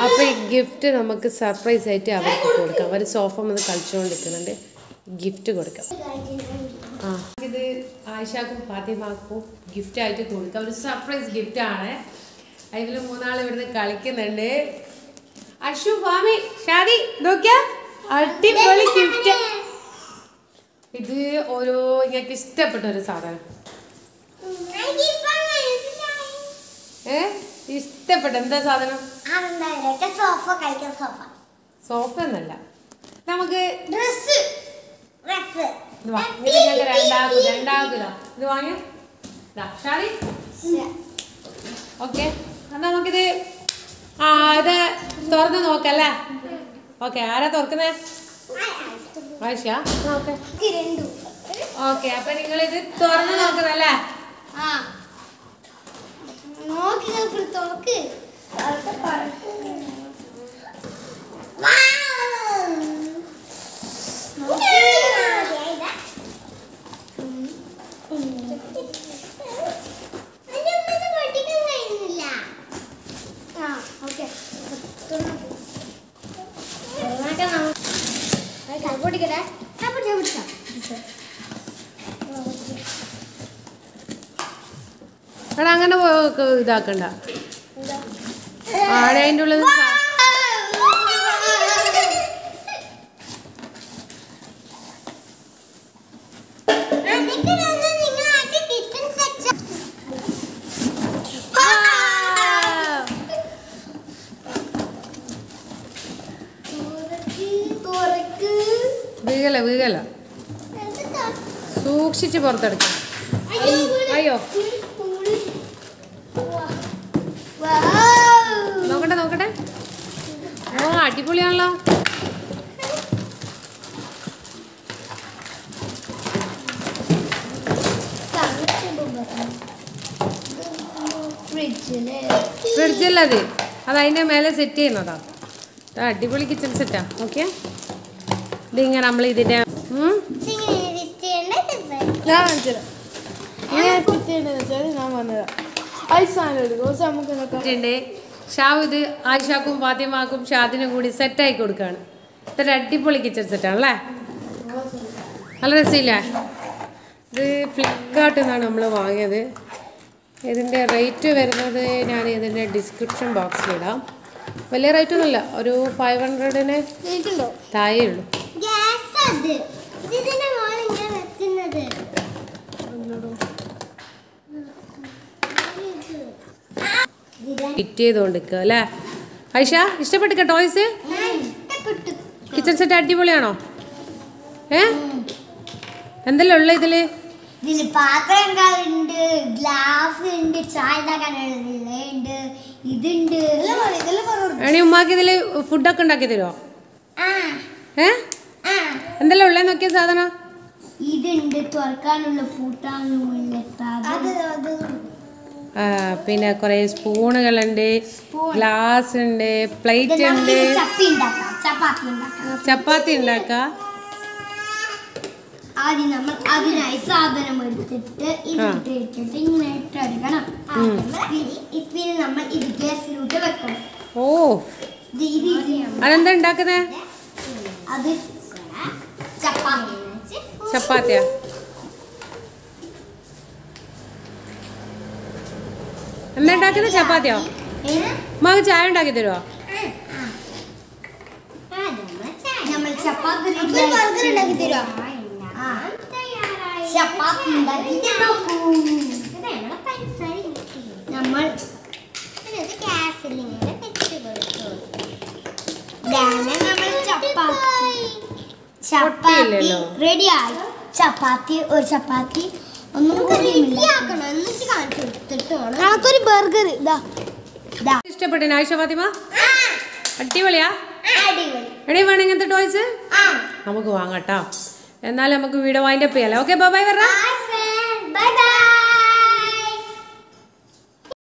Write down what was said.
അപ്പൊ ഈ ഗിഫ്റ്റ് നമുക്ക് സർപ്രൈസ് ആയിട്ട് അവർക്ക് കൊടുക്കാം അവർ സോഫ വന്ന് കളിച്ചുകൊണ്ടിരിക്കുന്നുണ്ട് ഗിഫ്റ്റ് കൊടുക്കാം ആ ഇത് ആയിഷാക്കും ഫാത്തിമാക്കും ഗിഫ്റ്റ് ആയിട്ട് കൊടുക്കാം ഒരു സർപ്രൈസ് ഗിഫ്റ്റ് ആണ് അതിൽ മൂന്നാൾ ഇവിടുന്ന് കളിക്കുന്നുണ്ട് അഷു ഫാമി ഷാദി നോക്കിയാ അടിപൊളി ഗിഫ്റ്റ് ഇത് ഓരോ നിങ്ങൾക്ക് ഇഷ്ടപ്പെട്ട ഒരു സാധനം ഏ ഇഷ്ടപ്പെട്ട എന്താ സാധനം സോഫ കളിക്കുന്ന സോഫ സോഫ എന്നല്ല നമുക്ക് ഡ്രസ് ഡ്രസ് ഇത് വാ. ഇത് നിങ്ങൾക്ക് രണ്ടാകും രണ്ടാകുലോ ഇത് വാങ്ങിയോ ദാ, ഷാദി ഓക്കെ എന്നാ നമുക്കിത് ആ ഇത് തുറന്ന് നോക്കല്ലേ ഓക്കെ ആരാ തുറക്കുന്നേ ആയിഷ ഓക്കെ രണ്ടു ഓക്കെ അപ്പൊ നിങ്ങൾ ഇത് തുറന്ന് നോക്കുന്നല്ലേ ആ നോക്കി നോക്കി തുറക്ക് പൊട്ടിക്കട്ടെ പൊട്ടിക്കാം എടാ അങ്ങനെ പോ- ക- ഇതാക്കണ്ട ആടെ അതിൻ്റെ ഉള്ളിൽ നിന്ന് സാ- വീകല വീകല സൂക്ഷിച്ച് പുറത്തെടുക്കണം അയ്യോ നോക്കട്ടെ നോക്കട്ടെ ഓ അടിപൊളിയാണല്ലോ ഫ്രിഡ്ജില് ഫ്രിഡ്ജല്ല അത് അത് അതിൻ്റെ മേലെ സെറ്റ് ചെയ്യുന്നതാ ഇത് അടിപൊളി കിച്ചൺ സെറ്റാ ഓക്കെ ഇതിങ്ങനെ നമ്മൾ ഇതിൻ്റെ ഉം? ഞാൻ കാണിച്ചുതരാം ഞാൻ കുത്തിയുണ്ടെന്ന് വെച്ചാൽ ഞാൻ പറഞ്ഞുതരാം ഐസ് സാധനം എടുക്കും പക്ഷെ നമുക്ക് നോക്കാം ഉണ്ട് ഷാവ് ഇത് ആയിഷാക്കും ഫാത്തിമാക്കും ഷാദിനും കൂടി സെറ്റായി കൊടുക്കുകയാണ് ഇതൊരു അടിപൊളി കിച്ചൺ സെറ്റാണല്ലേ നല്ല രസമില്ലേ ഇത് ഫ്ലിപ്കാർട്ടിൽ നിന്നാണ് നമ്മൾ വാങ്ങിയത് ഇതിൻ്റെ റേറ്റ് വരുന്നത് ഞാൻ ഇതിൻ്റെ ഡിസ്ക്രിപ്ഷൻ ബോക്സിലിടാം വലിയ റേറ്റ് ഒന്നുമില്ല ഒരു ഫൈവ് ഹൺഡ്രഡിന് കേൾക്കുണ്ടോ താഴേ ഉള്ളൂ ഗ്യാസ് അത് ഇതിന്റെ മോൾ ഇങ്ങനെ വെക്കുന്നത് ഫിറ്റ് ചെയ്തുകൊണ്ട് നിൽക്കുക അല്ലേ ഐഷ ഇഷ്ടപ്പെട്ടിക്ക ടോയ്സ് ഇഷ്ടപ്പെട്ടു കിച്ചൺ സെറ്റ് അടിപൊളിയാണോ ഏ എന്തെല്ലാം ഉള്ള ഇതിൽ ഇതില് പാത്രം ഉണ്ട് ഗ്ലാസ് ഉണ്ട് ചായ ഉണ്ടാക്കാനുള്ള ഉണ്ട് ഇതുണ്ട് എണി ഉമ്മാക്ക് ഇതിൽ ഫുഡൊക്കെ ഉണ്ടാക്കി തരുമോ ആ ഏ ആ എന്തെല്ലാം ഉള്ളത് നോക്കിയ സാധനം ഇതുണ്ട് തുറക്കാനുള്ള പൂട്ടാനുള്ള അത് അത് ആ, പിന്നെ കുറേ സ്പൂണുകളുണ്ട് ഗ്ലാസ് ഉണ്ട് പ്ലേറ്റ് ഉണ്ട് ചപ്പി ഉണ്ടാക്കാം ചപ്പാത്തി ഉണ്ടാക്കാം ചപ്പാത്തി ഉണ്ടാക്കാം ആദ്യം നമ്മൾ അതിനായി സാധനം എടുത്തിട്ട് ഇതിട്ട് ഇട്ടിട്ട് ഇങ്ങനെ ഇട്ടെടുക്കണം പിന്നെ- പിന്നെ നമ്മൾ ഇത് ഗ്യാസിലോട്ട് വെക്കണം ഓ ഇത് ഇത് ഇത് അതെന്താ ഉണ്ടാക്കുന്നേ അത് ചപ്പാത്തി വെച്ച് ചപ്പാത്തിയാ എന്താ ഉണ്ടാക്കുന്നത് ചപ്പാത്തിയോ ഏ? ഉമ്മാക്ക് ചായ ഉണ്ടാക്കി തരുമോ നമ്മൾ ചപ്പാത്തി ബർഗർ ഉണ്ടാക്കി തരുമോ ചപ്പാത്തി ഉണ്ടാക്കി നോക്കൂ നമ്മൾ ഇതാണ് നമ്മൾ ചപ്പാത്തി ചപ്പാത്തി പൊട്ടിയില്ലല്ലോ. റെഡിയായി ചപ്പാത്തി ഒരു ചപ്പാത്തി ഒന്നും റെഡിയാക്കണം എന്നിട്ട് കാണിച്ചു കൊടുത്തിട്ട് നമുക്കൊരു ബർഗർ ഇതാ ഇതാ ഇഷ്ടപ്പെട്ടിന് ആയിഷ ഫാത്തിമ അടിപൊളിയാ അടിപൊളി എടേ വേണം ഇങ്ങനത്തെ ടോയ്സ് ആ നമുക്ക് വാങ്ങാട്ടോ എന്നാലും നമുക്ക് വീഡിയോ വൈൻഡപ്പ് ചെയ്യാലോ ഓക്കെ ബൈ ബൈ പറ ബൈ